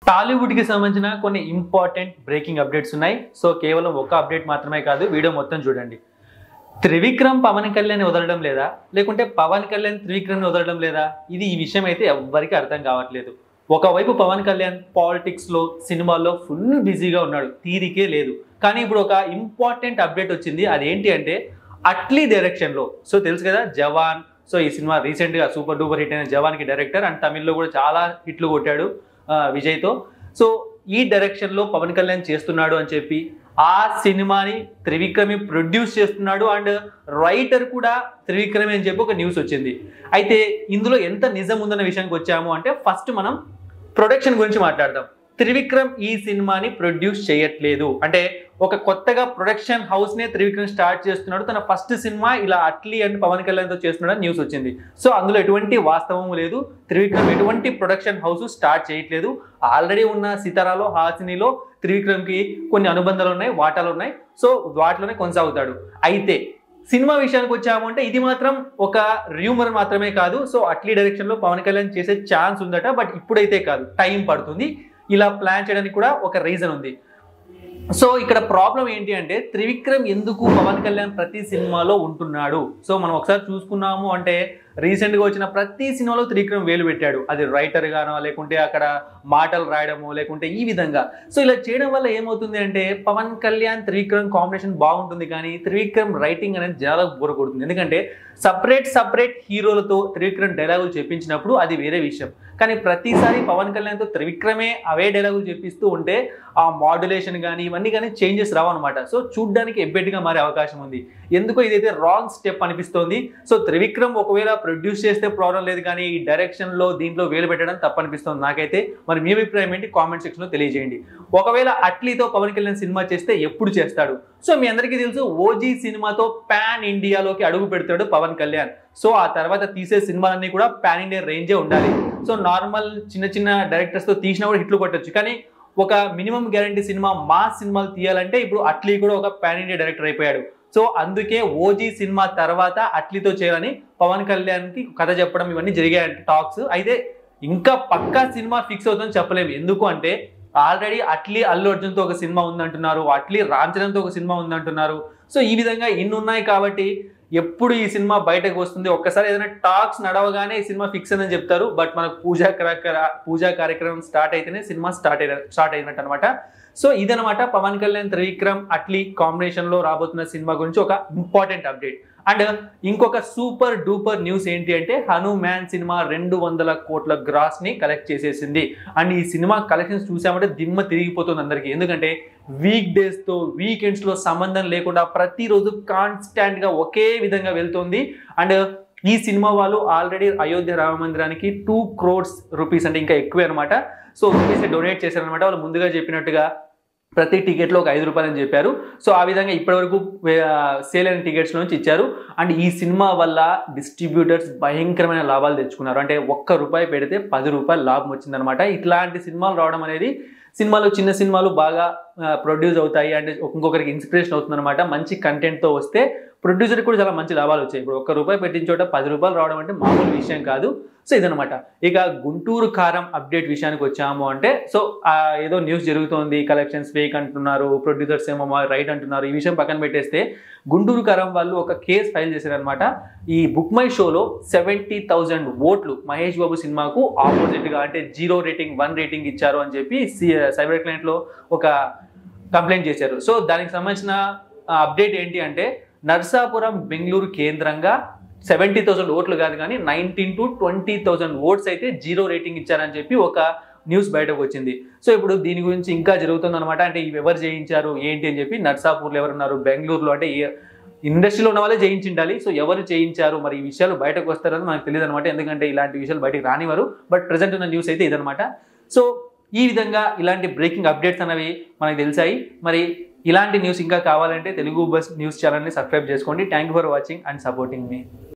టాలీవుడ్కి సంబంధించిన కొన్ని important breaking updates ఉన్నాయి సో కేవలం ఒక అప్డేట్ మాత్రమే కాదు వీడియో మొత్తం చూడండి త్రివిక్రమ్ పవన్ కళ్యాణ్ వదలడం లేదా లేకుంటే పవన్ కళ్యాణ్ త్రివిక్రమ్ని వదలడం లేదా ఇది ఈ విషయం అయితే ఎవ్వరికీ అర్థం కావట్లేదు ఒకవైపు పవన్ కళ్యాణ్ పాలిటిక్స్లో సినిమాల్లో ఫుల్ బిజీగా ఉన్నాడు తీరికే లేదు కానీ ఇప్పుడు ఒక ఇంపార్టెంట్ అప్డేట్ వచ్చింది అదేంటి అంటే అట్లీ డైరెక్షన్లో సో తెలుసు కదా జవాన్ సో ఈ సినిమా రీసెంట్గా సూపర్ డూపర్ హిట్ అయిన జవాన్కి డైరెక్టర్ అండ్ తమిళ్లో కూడా చాలా హిట్లు కొట్టాడు ఆ, విజయ్తో సో ఈ డైరెక్షన్లో పవన్ కళ్యాణ్ చేస్తున్నాడు అని చెప్పి ఆ సినిమాని త్రివిక్రమి ప్రొడ్యూస్ చేస్తున్నాడు అండ్ రైటర్ కూడా త్రివిక్రమి అని చెప్పి ఒక న్యూస్ వచ్చింది అయితే ఇందులో ఎంత నిజం ఉందన్న విషయానికి వచ్చాము అంటే ఫస్ట్ మనం ప్రొడక్షన్ గురించి మాట్లాడదాం త్రివిక్రమ్ ఈ సినిమాని ప్రొడ్యూస్ చేయట్లేదు అంటే ఒక కొత్తగా ప్రొడక్షన్ హౌస్ నే త్రివిక్రమ్ స్టార్ట్ చేస్తున్నాడు తన ఫస్ట్ సినిమా ఇలా అట్లీ అండ్ పవన్ కళ్యాణ్ తో చేస్తున్నాడు న్యూస్ వచ్చింది సో అందులో ఎటువంటి వాస్తవం లేదు త్రివిక్రమ్ ఎటువంటి ప్రొడక్షన్ హౌస్ స్టార్ట్ చేయట్లేదు ఆల్రెడీ ఉన్న సితారాలో హాసినిలో త్రివిక్రమ్కి కొన్ని అనుబంధాలు ఉన్నాయి వాటాలు ఉన్నాయి సో వాటిలోనే కొనసాగుతాడు అయితే సినిమా విషయానికి వచ్చాము అంటే ఇది మాత్రం ఒక ర్యూమర్ మాత్రమే కాదు సో అట్లీ డైరెక్షన్ లో పవన్ కళ్యాణ్ చేసే ఛాన్స్ ఉందట బట్ ఇప్పుడైతే కాదు టైం పడుతుంది ఇలా ప్లాన్ చేయడానికి కూడా ఒక రీజన్ ఉంది సో ఇక్కడ ప్రాబ్లం ఏంటి అంటే త్రివిక్రమ్ ఎందుకు పవన్ కళ్యాణ్ ప్రతి సినిమాలో ఉంటున్నాడు సో మనం ఒకసారి చూసుకున్నాము అంటే రీసెంట్గా వచ్చిన ప్రతి సినిమాలో త్రివిక్రమ్ వేలు పెట్టాడు అది రైటర్ గానో లేకుంటే అక్కడ మాటలు రాయడమో లేకుంటే ఈ విధంగా సో ఇలా చేయడం వల్ల ఏమవుతుంది అంటే పవన్ కళ్యాణ్ త్రివిక్రమ్ కాంబినేషన్ బాగుంటుంది కానీ త్రివిక్రమ్ రైటింగ్ అనేది చాలా బోర్ కొడుతుంది ఎందుకంటే సపరేట్ సపరేట్ హీరోలతో త్రివిక్రమ్ డైలాగులు చెప్పించినప్పుడు అది వేరే విషయం కానీ ప్రతిసారి పవన్ కళ్యాణ్తో త్రివిక్రమే అవే డైలాగులు చెప్పిస్తూ ఉంటే ఆ మాడ్యులేషన్ కానీ ఇవన్నీ కానీ చేంజెస్ రావన్నమాట సో చూడ్డానికి ఎబ్బెట్గా మారే అవకాశం ఉంది ఎందుకో ఇదైతే రాంగ్ స్టెప్ అనిపిస్తోంది సో త్రివిక్రమ్ ఒకవేళ ప్రొడ్యూస్ చేస్తే ప్రాబ్లం లేదు కానీ ఈ డైరెక్షన్లో దీంట్లో వేలు పెట్టడం తప్పనిపిస్తుంది నాకైతే మరి మీ అభిప్రాయం ఏంటి కామెంట్ సెక్షన్లో తెలియజేయండి ఒకవేళ అట్లీతో పవన్ కళ్యాణ్ సినిమా చేస్తే ఎప్పుడు చేస్తాడు సో మీ అందరికీ తెలుసు ఓజీ సినిమాతో పాన్ ఇండియాలోకి అడుగు పెడతాడు పవన్ కళ్యాణ్ సో ఆ తర్వాత తీసే సినిమాలన్నీ కూడా పాన్ ఇండియా రేంజే ఉండాలి సో నార్మల్ చిన్న చిన్న డైరెక్టర్స్తో తీసినా కూడా హిట్లు కొట్టొచ్చు కానీ ఒక మినిమం గ్యారంటీ సినిమా మా సినిమాలు తీయాలంటే ఇప్పుడు అట్లీ కూడా ఒక పాన్ ఇండియా డైరెక్టర్ అయిపోయాడు సో అందుకే ఓజీ సినిమా తర్వాత అట్లీతో చేయాలని పవన్ కళ్యాణ్కి కథ చెప్పడం ఇవన్నీ జరిగాయి టాక్స్ అయితే ఇంకా పక్కా సినిమా ఫిక్స్ అవుతుందని చెప్పలేము ఎందుకు అంటే ఆల్రెడీ అట్లీ అల్లు అర్జున్తో ఒక సినిమా ఉందంటున్నారు అట్లీ రామ్ చరణ్తో ఒక సినిమా ఉందంటున్నారు సో ఈ విధంగా ఇన్ని ఉన్నాయి కాబట్టి ఎప్పుడు ఈ సినిమా బయటకు వస్తుంది ఒక్కసారి ఏదైనా టాక్స్ నడవగానే ఈ సినిమా ఫిక్స్ అని చెప్తారు బట్ మనకు పూజా కార్యక్ర పూజా కార్యక్రమం స్టార్ట్ అయితేనే సినిమా స్టార్ట్ అయిన స్టార్ట్ అయినట్టు అనమాట సో ఇదనమాట పవన్ కళ్యాణ్ త్రివిక్రమ్ అట్లీ కాంబినేషన్ లో రాబోతున్న సినిమా గురించి ఒక ఇంపార్టెంట్ అప్డేట్ అండ్ ఇంకొక సూపర్ డూపర్ న్యూస్ ఏంటి అంటే హనుమాన్ సినిమా రెండు వందల కోట్ల గ్రాస్ ని కలెక్ట్ చేసేసింది అండ్ ఈ సినిమా కలెక్షన్స్ చూసామంటే దిమ్మ తిరిగిపోతుంది అందరికీ ఎందుకంటే వీక్ డేస్ తో వీకెండ్స్ లో సంబంధం లేకుండా ప్రతిరోజు కాన్స్టాంట్ గా ఒకే విధంగా వెళ్తుంది అండ్ ఈ సినిమా వాళ్ళు ఆల్రెడీ అయోధ్య రామ మందిరానికి టూ క్రోడ్స్ రూపీస్ అంటే ఇంకా ఎక్కువే అనమాట సో రూపీస్ డొనేట్ చేశారనమాట వాళ్ళు ముందుగా చెప్పినట్టుగా ప్రతి టికెట్లో ఒక ఐదు రూపాయలు అని చెప్పారు సో ఆ విధంగా ఇప్పటివరకు సేల్ అయిన టికెట్స్ నుంచి ఇచ్చారు అండ్ ఈ సినిమా వల్ల డిస్ట్రిబ్యూటర్స్ భయంకరమైన లాభాలు తెచ్చుకున్నారు అంటే ఒక్క రూపాయి పెడితే పది రూపాయలు లాభం వచ్చిందనమాట ఇట్లాంటి సినిమాలు రావడం అనేది సినిమాలు చిన్న సినిమాలు బాగా ప్రొడ్యూస్ అవుతాయి అంటే ఇంకొకరికి ఇన్స్పిరేషన్ అవుతుందన్నమాట మంచి కంటెంట్తో వస్తే ప్రొడ్యూసర్ కూడా చాలా మంచి లాభాలు వచ్చాయి ఇప్పుడు ఒక్క రూపాయి పెట్టిన చోట పది రూపాయలు రావడం అంటే మామూలు విషయం కాదు సో ఇదనమాట ఇక గుంటూరు కారం అప్డేట్ విషయానికి వచ్చాము అంటే సో ఆ ఏదో న్యూస్ జరుగుతోంది కలెక్షన్స్ ఫేక్ అంటున్నారు ప్రొడ్యూసర్స్ ఏమో రైట్ అంటున్నారు ఈ విషయం పక్కన పెట్టేస్తే గుంటూరు కారం వాళ్ళు ఒక కేసు ఫైల్ చేశారనమాట ఈ బుక్ మై షోలో సెవెంటీ థౌజండ్ ఓట్లు మహేష్ బాబు సినిమాకు ఆపోజిట్గా అంటే జీరో రేటింగ్ వన్ రేటింగ్ ఇచ్చారు అని చెప్పి సైబర్ క్లయింట్లో ఒక కంప్లైంట్ చేశారు సో దానికి సంబంధించిన అప్డేట్ ఏంటి అంటే నర్సాపురం బెంగళూరు కేంద్రంగా సెవెంటీ థౌసండ్ ఓట్లు కాదు కానీ nineteen to twenty thousand votes అయితే జీరో రేటింగ్ ఇచ్చారని చెప్పి ఒక న్యూస్ బయటకు వచ్చింది సో ఇప్పుడు దీని గురించి ఇంకా జరుగుతుంది అనమాట అంటే ఇవి ఎవరు చేయించారు ఏంటి అని చెప్పి నర్సాపూర్లో ఎవరున్నారు బెంగళూరులో అంటే ఏ- ఇండస్ట్రీలో ఉన్న వాళ్ళే చేయించిండాలి సో ఎవరు చేయించారు మరి ఈ విషయాలు బయటకు వస్తారని మనకు తెలియదు అనమాట ఎందుకంటే ఇలాంటి విషయాలు బయటకు రానివారు బట్ ప్రజెంట్ ఉన్న న్యూస్ అయితే ఇదనమాట సో ఈ విధంగా ఇలాంటి బ్రేకింగ్ అప్డేట్స్ అనేవి మనకు తెలిసాయి మరి ఇలాంటి న్యూస్ ఇంకా కావాలంటే తెలుగు బస్ న్యూస్ ఛానల్ని సబ్స్క్రైబ్ చేసుకోండి thank you for watching and supporting me